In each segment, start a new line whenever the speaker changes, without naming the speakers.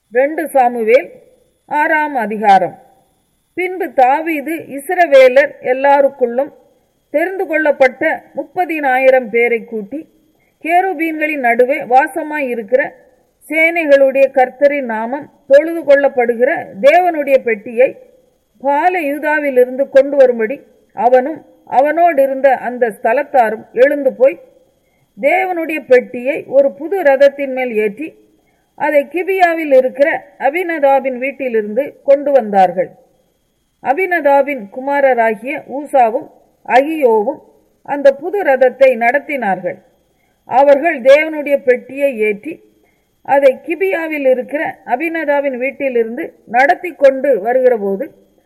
ரெண்டு சாமுவேல் ஆறாம் அதிகாரம் பின்பு தாவீது இஸ்ரவேலர் எல்லாருக்குள்ளும் தெரிந்து கொள்ளப்பட்ட முப்பதினாயிரம் பேரை கூட்டி கேருபீன்களின் நடுவே வாசமாய் இருக்கிற சேனைகளுடைய கர்த்தரின் நாமம் தொழுது கொள்ளப்படுகிற தேவனுடைய பெட்டியை பால யூதாவிலிருந்து கொண்டு வரும்படி அவனும் அவனோடு இருந்த அந்த ஸ்தலத்தாரும் எழுந்து போய் தேவனுடைய பெட்டியை ஒரு புது ரதத்தின் மேல் ஏற்றி அதை கிபியாவில் இருக்கிற அபினதாபின் வீட்டிலிருந்து கொண்டு வந்தார்கள் அபினதாபின் குமாரராகிய ஊசாவும் அகியோவும் அந்த புது ரதத்தை நடத்தினார்கள் அவர்கள் தேவனுடைய பெட்டியை ஏற்றி அதை கிபியாவில் இருக்கிற அபினதாவின் வீட்டிலிருந்து நடத்தி கொண்டு வருகிறபோது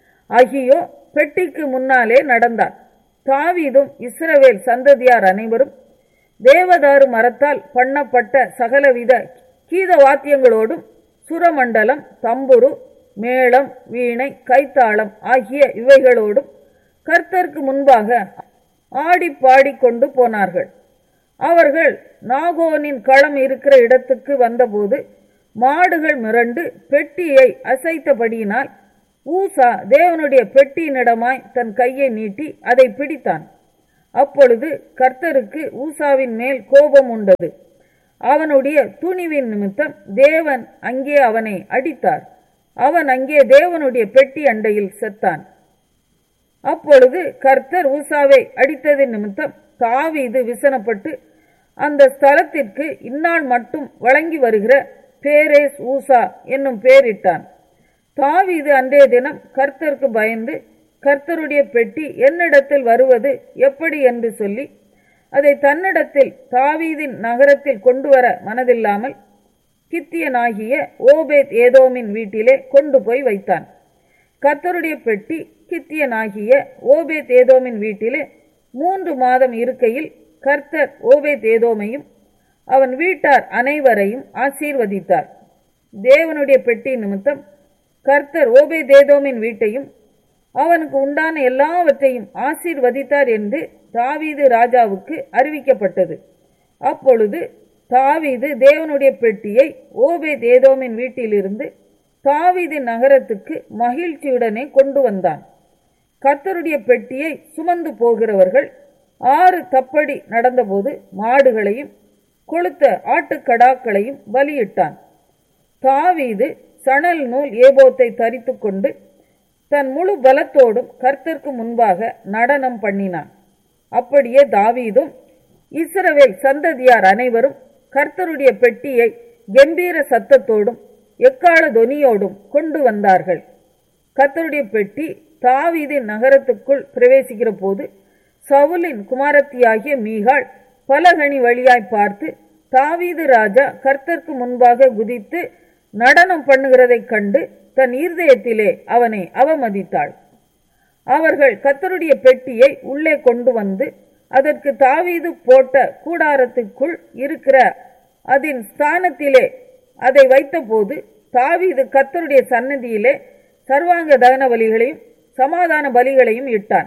அகியோ பெட்டிக்கு முன்னாலே நடந்தார் தாவீதும் இஸ்ரவேல் சந்ததியார் அனைவரும் தேவதாரு மரத்தால் பண்ணப்பட்ட சகலவித கீத வாத்தியங்களோடும் சுரமண்டலம் தம்புரு மேளம் வீணை கைத்தாளம் ஆகிய இவைகளோடும் கர்த்தருக்கு முன்பாக ஆடி பாடிக்கொண்டு போனார்கள் அவர்கள் நாகோனின் களம் இருக்கிற இடத்துக்கு வந்தபோது மாடுகள் மிரண்டு பெட்டியை அசைத்தபடியினால் ஊசா தேவனுடைய பெட்டியினிடமாய் தன் கையை நீட்டி அதை பிடித்தான் அப்பொழுது கர்த்தருக்கு ஊசாவின் மேல் கோபம் உண்டது அவனுடைய துணிவின் நிமித்தம் தேவன் அங்கே அவனை அடித்தார் அவன் அங்கே தேவனுடைய பெட்டி அண்டையில் செத்தான் அப்பொழுது கர்த்தர் ஊசாவை அடித்ததின் நிமித்தம் தாவீது விசனப்பட்டு அந்த ஸ்தலத்திற்கு இந்நாள் மட்டும் வழங்கி வருகிற பேரேஸ் ஊசா என்னும் பெயரிட்டான் தாவீது அன்றைய தினம் கர்த்தருக்கு பயந்து கர்த்தருடைய பெட்டி என்னிடத்தில் வருவது எப்படி என்று சொல்லி அதை தன்னிடத்தில் தாவீதின் நகரத்தில் கொண்டு வர மனதில்லாமல் கித்தியனாகிய ஓபேத் ஏதோமின் வீட்டிலே கொண்டு போய் வைத்தான் கர்த்தருடைய பெட்டி கித்தியனாகிய ஓபேத் ஏதோமின் வீட்டிலே மூன்று மாதம் இருக்கையில் கர்த்தர் ஓபேத் ஏதோமையும் அவன் வீட்டார் அனைவரையும் ஆசீர்வதித்தார் தேவனுடைய பெட்டி நிமித்தம் கர்த்தர் ஓபேதேதோமின் வீட்டையும் அவனுக்கு உண்டான எல்லாவற்றையும் ஆசீர்வதித்தார் என்று தாவீது ராஜாவுக்கு அறிவிக்கப்பட்டது அப்பொழுது தாவீது தேவனுடைய பெட்டியை ஓபேத் ஏதோமின் வீட்டிலிருந்து தாவீது நகரத்துக்கு மகிழ்ச்சியுடனே கொண்டு வந்தான் கர்த்தருடைய பெட்டியை சுமந்து போகிறவர்கள் ஆறு தப்படி நடந்தபோது மாடுகளையும் கொளுத்த ஆட்டுக்கடாக்களையும் பலியிட்டான் தாவீது சணல் நூல் ஏபோத்தை தரித்து கொண்டு தன் முழு பலத்தோடும் கர்த்தருக்கு முன்பாக நடனம் பண்ணினான் அப்படியே தாவீதும் இஸ்ரவேல் சந்ததியார் அனைவரும் கர்த்தருடைய பெட்டியை கம்பீர சத்தத்தோடும் எக்கால தொனியோடும் கொண்டு வந்தார்கள் கர்த்தருடைய பெட்டி தாவீதின் நகரத்துக்குள் பிரவேசிக்கிற போது சவுலின் குமாரத்தியாகிய மீகாள் பலகணி வழியாய் பார்த்து தாவீது ராஜா கர்த்தருக்கு முன்பாக குதித்து நடனம் பண்ணுகிறதைக் கண்டு தன் இருதயத்திலே அவனை அவமதித்தாள் அவர்கள் கர்த்தருடைய பெட்டியை உள்ளே கொண்டு வந்து அதற்கு தாவீது போட்ட கூடாரத்துக்குள் இருக்கிற அதன் ஸ்தானத்திலே அதை வைத்தபோது தாவீது கர்த்தருடைய சன்னதியிலே சர்வாங்க தகன பலிகளையும் சமாதான பலிகளையும் இட்டான்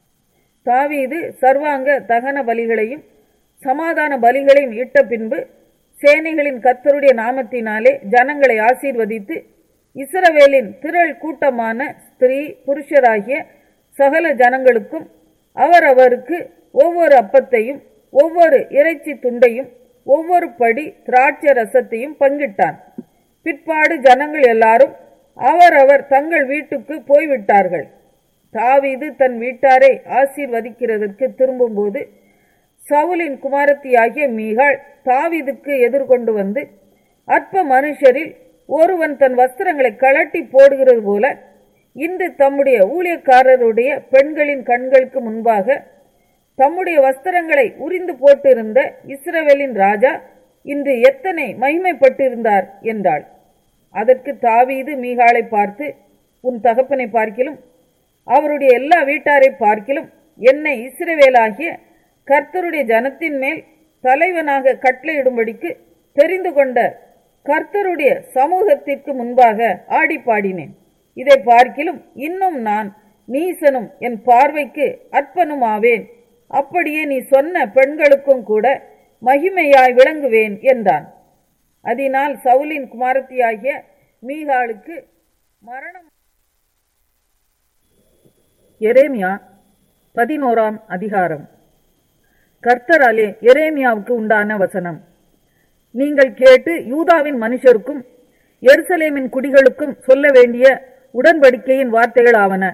தாவீது சர்வாங்க தகன பலிகளையும் சமாதான பலிகளையும் இட்ட பின்பு சேனைகளின் கர்த்தருடைய நாமத்தினாலே ஜனங்களை ஆசீர்வதித்து இஸ்ரவேலின் திரள் கூட்டமான ஸ்திரீ புருஷராகிய சகல ஜனங்களுக்கும் அவரவருக்கு ஒவ்வொரு அப்பத்தையும் ஒவ்வொரு இறைச்சி துண்டையும் ஒவ்வொரு படி திராட்சை ரசத்தையும் பங்கிட்டான் பிற்பாடு ஜனங்கள் எல்லாரும் அவரவர் தங்கள் வீட்டுக்கு போய்விட்டார்கள் தாவீது தன் வீட்டாரை ஆசீர்வதிக்கிறதற்கு திரும்பும்போது சவுலின் குமாரத்தியாகிய மீகாள் தாவீதுக்கு எதிர்கொண்டு வந்து அற்ப மனுஷரில் ஒருவன் தன் வஸ்திரங்களை கழட்டி போடுகிறது போல இன்று தம்முடைய ஊழியக்காரருடைய பெண்களின் கண்களுக்கு முன்பாக தம்முடைய வஸ்திரங்களை உரிந்து போட்டிருந்த இஸ்ரவேலின் ராஜா இன்று எத்தனை மகிமைப்பட்டிருந்தார் என்றாள் அதற்கு தாவீது மீகாளை பார்த்து உன் தகப்பனை பார்க்கிலும் அவருடைய எல்லா வீட்டாரை பார்க்கிலும் என்னை இஸ்ரவேலாகிய கர்த்தருடைய ஜனத்தின் மேல் தலைவனாக கட்டளையிடும்படிக்கு தெரிந்து கொண்ட கர்த்தருடைய சமூகத்திற்கு முன்பாக ஆடி பாடினேன் இதை பார்க்கிலும் இன்னும் நான் நீசனும் என் பார்வைக்கு அற்பனும் ஆவேன் அப்படியே நீ சொன்ன பெண்களுக்கும் கூட மகிமையாய் விளங்குவேன் என்றான் அதனால் சவுலின் குமாரத்தியாகிய மீகாளுக்கு மரணம் எரேமியா பதினோராம் அதிகாரம் கர்த்தராலே எரேமியாவுக்கு உண்டான வசனம் நீங்கள் கேட்டு யூதாவின் மனுஷருக்கும் எருசலேமின் குடிகளுக்கும் சொல்ல வேண்டிய உடன்படிக்கையின் வார்த்தைகளாவன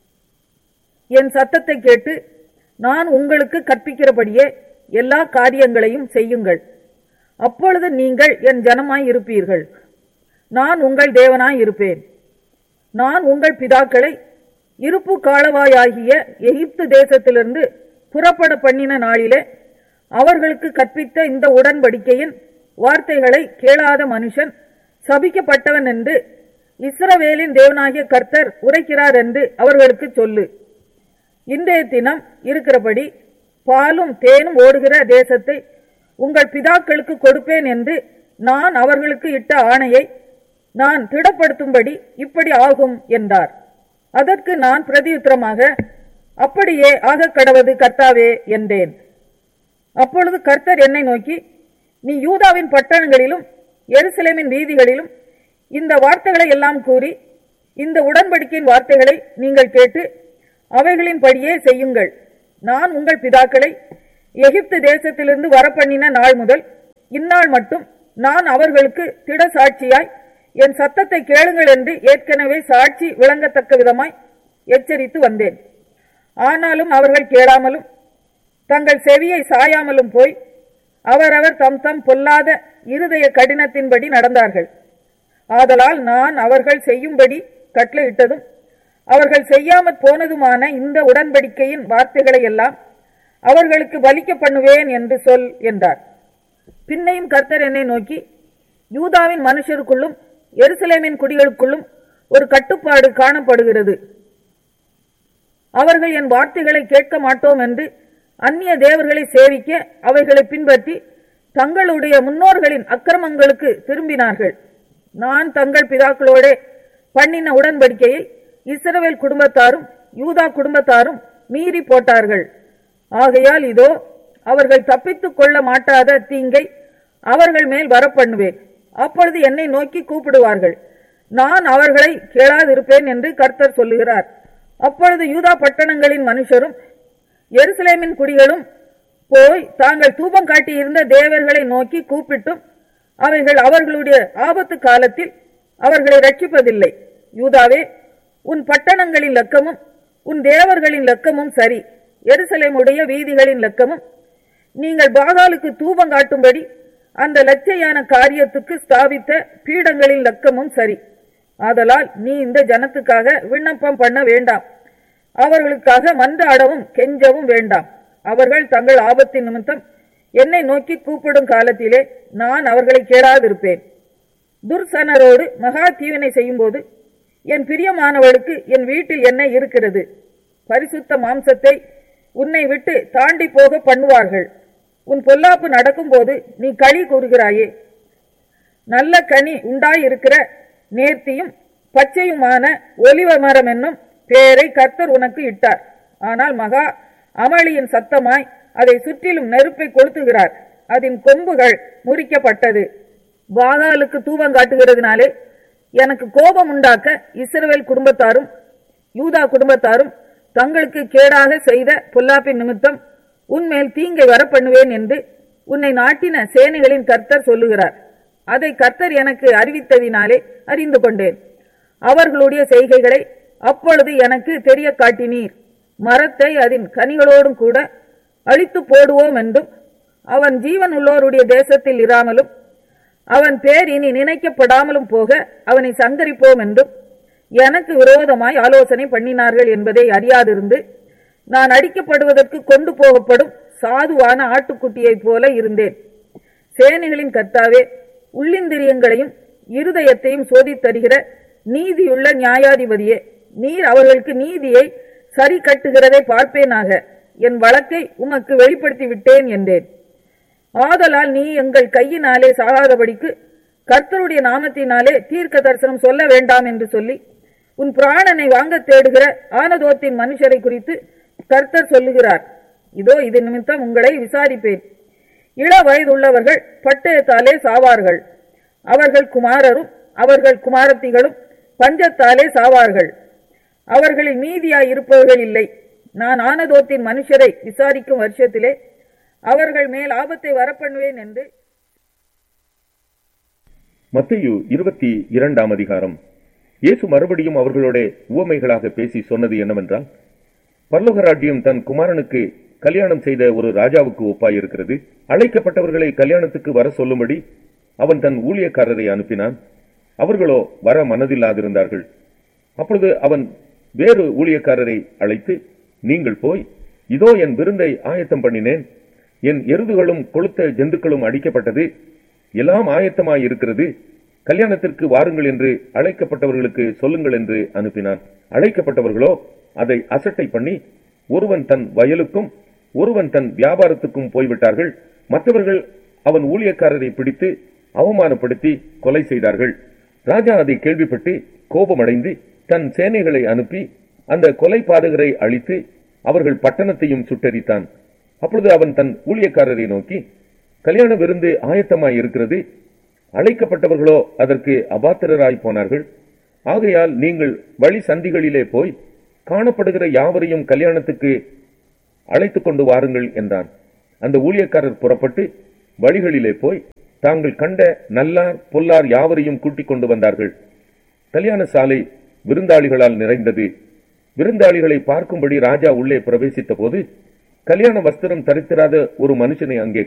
என் சத்தத்தை கேட்டு நான் உங்களுக்கு கற்பிக்கிறபடியே எல்லா காரியங்களையும் செய்யுங்கள் அப்பொழுது நீங்கள் என் ஜனமாய் இருப்பீர்கள் நான் உங்கள் தேவனாய் இருப்பேன் நான் உங்கள் பிதாக்களை இருப்பு காலவாயாகிய எகிப்து தேசத்திலிருந்து புறப்பட பண்ணின நாளிலே அவர்களுக்கு கற்பித்த இந்த உடன்படிக்கையின் வார்த்தைகளை கேளாத மனுஷன் சபிக்கப்பட்டவன் என்று இஸ்ரவேலின் தேவனாகிய கர்த்தர் உரைக்கிறார் என்று அவர்களுக்கு சொல்லு இன்றைய தினம் இருக்கிறபடி பாலும் தேனும் ஓடுகிற தேசத்தை உங்கள் பிதாக்களுக்கு கொடுப்பேன் என்று நான் அவர்களுக்கு இட்ட ஆணையை நான் திடப்படுத்தும்படி இப்படி ஆகும் என்றார் அதற்கு நான் பிரதியுத்தரமாக அப்படியே ஆகக் கடவது கர்த்தாவே என்றேன் அப்பொழுது கர்த்தர் என்னை நோக்கி நீ யூதாவின் பட்டணங்களிலும் எருசலேமின் வீதிகளிலும் இந்த வார்த்தைகளை எல்லாம் கூறி இந்த உடன்படிக்கையின் வார்த்தைகளை நீங்கள் கேட்டு அவைகளின்படியே செய்யுங்கள் நான் உங்கள் பிதாக்களை எகிப்து தேசத்திலிருந்து வரப்பண்ணின நாள் முதல் இந்நாள் மட்டும் நான் அவர்களுக்கு திட சாட்சியாய் என் சத்தத்தை கேளுங்கள் என்று ஏற்கனவே சாட்சி விளங்கத்தக்க விதமாய் எச்சரித்து வந்தேன் ஆனாலும் அவர்கள் கேளாமலும் தங்கள் செவியை சாயாமலும் போய் அவரவர் தம் தம் பொல்லாத இருதய கடினத்தின்படி நடந்தார்கள் ஆதலால் நான் அவர்கள் செய்யும்படி கட்டளையிட்டதும் அவர்கள் செய்யாமற் போனதுமான இந்த உடன்படிக்கையின் வார்த்தைகளை எல்லாம் அவர்களுக்கு பலிக்க பண்ணுவேன் என்று சொல் என்றார் பின்னையும் கர்த்தர் என்னை நோக்கி யூதாவின் மனுஷருக்குள்ளும் எருசலேமின் குடிகளுக்குள்ளும் ஒரு கட்டுப்பாடு காணப்படுகிறது அவர்கள் என் வார்த்தைகளை கேட்க மாட்டோம் என்று அந்நிய தேவர்களை சேவிக்க அவைகளை பின்பற்றி தங்களுடைய முன்னோர்களின் அக்கிரமங்களுக்கு திரும்பினார்கள் நான் தங்கள் பிதாக்களோடே பண்ணின உடன்படிக்கையை இஸ்ரவேல் குடும்பத்தாரும் யூதா குடும்பத்தாரும் மீறி போட்டார்கள் ஆகையால் இதோ அவர்கள் தப்பித்துக் கொள்ள மாட்டாத தீங்கை அவர்கள் மேல் வரப்பண்ணுவேன் அப்பொழுது என்னை நோக்கி கூப்பிடுவார்கள் நான் அவர்களை கேளாதிருப்பேன் என்று கர்த்தர் சொல்லுகிறார் அப்பொழுது யூதா பட்டணங்களின் மனுஷரும் எருசலேமின் குடிகளும் போய் தாங்கள் தூபம் காட்டியிருந்த தேவர்களை நோக்கி கூப்பிட்டும் அவைகள் அவர்களுடைய ஆபத்து காலத்தில் அவர்களை ரட்சிப்பதில்லை யூதாவே உன் பட்டணங்களின் லக்கமும் உன் தேவர்களின் லக்கமும் சரி எருசலேமுடைய வீதிகளின் லக்கமும் நீங்கள் பாகாலுக்கு தூபம் காட்டும்படி அந்த லட்சையான காரியத்துக்கு ஸ்தாபித்த பீடங்களின் லக்கமும் சரி ஆதலால் நீ இந்த ஜனத்துக்காக விண்ணப்பம் பண்ண வேண்டாம் அவர்களுக்காக மன்றாடவும் கெஞ்சவும் வேண்டாம் அவர்கள் தங்கள் ஆபத்தின் நிமித்தம் என்னை நோக்கி கூப்பிடும் காலத்திலே நான் அவர்களை கேளாதிருப்பேன் துர்சனரோடு மகா தீவினை செய்யும்போது என் பிரியமானவளுக்கு என் வீட்டில் என்ன இருக்கிறது பரிசுத்த மாம்சத்தை உன்னை விட்டு தாண்டி போக பண்ணுவார்கள் உன் பொல்லாப்பு நடக்கும்போது நீ களி கூறுகிறாயே நல்ல கனி உண்டாயிருக்கிற நேர்த்தியும் பச்சையுமான ஒலிவ மரம் என்னும் பேரை கர்த்தர் உனக்கு இட்டார் ஆனால் மகா அமளியின் சத்தமாய் அதை சுற்றிலும் நெருப்பை கொளுத்துகிறார் அதன் கொம்புகள் முறிக்கப்பட்டது பாகாலுக்கு தூபம் காட்டுகிறதுனாலே எனக்கு கோபம் உண்டாக்க இஸ்ரவேல் குடும்பத்தாரும் யூதா குடும்பத்தாரும் தங்களுக்கு கேடாக செய்த பொல்லாப்பின் நிமித்தம் உன்மேல் தீங்கை வரப்பண்ணுவேன் என்று உன்னை நாட்டின சேனைகளின் கர்த்தர் சொல்லுகிறார் அதை கர்த்தர் எனக்கு அறிவித்ததினாலே அறிந்து கொண்டேன் அவர்களுடைய செய்கைகளை அப்பொழுது எனக்கு தெரிய காட்டினீர் மரத்தை அதன் கனிகளோடும் கூட அழித்து போடுவோம் என்றும் அவன் ஜீவன் உள்ளோருடைய தேசத்தில் இராமலும் அவன் பேர் இனி நினைக்கப்படாமலும் போக அவனை சங்கரிப்போம் என்றும் எனக்கு விரோதமாய் ஆலோசனை பண்ணினார்கள் என்பதை அறியாதிருந்து நான் அடிக்கப்படுவதற்கு கொண்டு போகப்படும் சாதுவான ஆட்டுக்குட்டியைப் போல இருந்தேன் சேனைகளின் கர்த்தாவே உள்ளிந்திரியங்களையும் இருதயத்தையும் சோதித்தருகிற நீதியுள்ள நியாயாதிபதியே நீர் அவர்களுக்கு நீதியை சரி கட்டுகிறதை பார்ப்பேனாக என் வழக்கை உமக்கு வெளிப்படுத்தி விட்டேன் என்றேன் ஆதலால் நீ எங்கள் கையினாலே சாகாதபடிக்கு கர்த்தருடைய நாமத்தினாலே தீர்க்க தரிசனம் சொல்ல வேண்டாம் என்று சொல்லி உன் பிராணனை வாங்க தேடுகிற ஆனதோத்தின் மனுஷரை குறித்து கர்த்தர் சொல்லுகிறார் இதோ இது நிமித்தம் உங்களை விசாரிப்பேன் இள வயதுள்ளவர்கள் பட்டயத்தாலே சாவார்கள் அவர்கள் குமாரரும் அவர்கள் குமாரத்திகளும் பஞ்சத்தாலே சாவார்கள் அவர்களில் மீதியாய் இருப்பவர்கள் இல்லை நான் ஆனதோத்தின் மனுஷரை விசாரிக்கும் வருஷத்திலே அவர்கள் மேல் ஆபத்தை வரப்பண்ணுவேன் என்று
மத்தேயு இருபத்தி இரண்டாம் அதிகாரம் இயேசு மறுபடியும் அவர்களோட உவமைகளாக பேசி சொன்னது என்னவென்றால் பரலோக ராஜ்யம் தன் குமாரனுக்கு கல்யாணம் செய்த ஒரு ராஜாவுக்கு ஒப்பாயிருக்கிறது அழைக்கப்பட்டவர்களை கல்யாணத்துக்கு வர சொல்லும்படி அவன் தன் ஊழியக்காரரை அனுப்பினான் அவர்களோ வர மனதில்லாதிருந்தார்கள் அப்பொழுது அவன் வேறு ஊழியக்காரரை அழைத்து நீங்கள் போய் இதோ என் விருந்தை ஆயத்தம் பண்ணினேன் என் எருதுகளும் கொளுத்த ஜந்துக்களும் அடிக்கப்பட்டது எல்லாம் ஆயத்தமாய் இருக்கிறது கல்யாணத்திற்கு வாருங்கள் என்று அழைக்கப்பட்டவர்களுக்கு சொல்லுங்கள் என்று அனுப்பினான் அழைக்கப்பட்டவர்களோ அதை அசட்டை பண்ணி ஒருவன் தன் வயலுக்கும் ஒருவன் தன் வியாபாரத்துக்கும் போய்விட்டார்கள் மற்றவர்கள் அவன் ஊழியக்காரரை பிடித்து அவமானப்படுத்தி கொலை செய்தார்கள் ராஜா அதை கேள்விப்பட்டு கோபமடைந்து தன் சேனைகளை அனுப்பி அந்த கொலை பாதகரை அழித்து அவர்கள் பட்டணத்தையும் சுட்டரித்தான் அப்பொழுது அவன் தன் ஊழியக்காரரை நோக்கி கல்யாண விருந்து ஆயத்தமாய் இருக்கிறது அழைக்கப்பட்டவர்களோ அதற்கு அபாத்திரராய் போனார்கள் ஆகையால் நீங்கள் வழி சந்திகளிலே போய் காணப்படுகிற யாவரையும் கல்யாணத்துக்கு அழைத்துக் கொண்டு வாருங்கள் என்றான் அந்த ஊழியக்காரர் புறப்பட்டு வழிகளிலே போய் தாங்கள் கண்ட நல்லார் பொல்லார் யாவரையும் கூட்டிக் கொண்டு வந்தார்கள் கல்யாண சாலை விருந்தாளிகளால் நிறைந்தது விருந்தாளிகளை பார்க்கும்படி ராஜா உள்ளே பிரவேசித்த போது கல்யாண வஸ்திரம் தரித்திராத ஒரு மனுஷனை அங்கே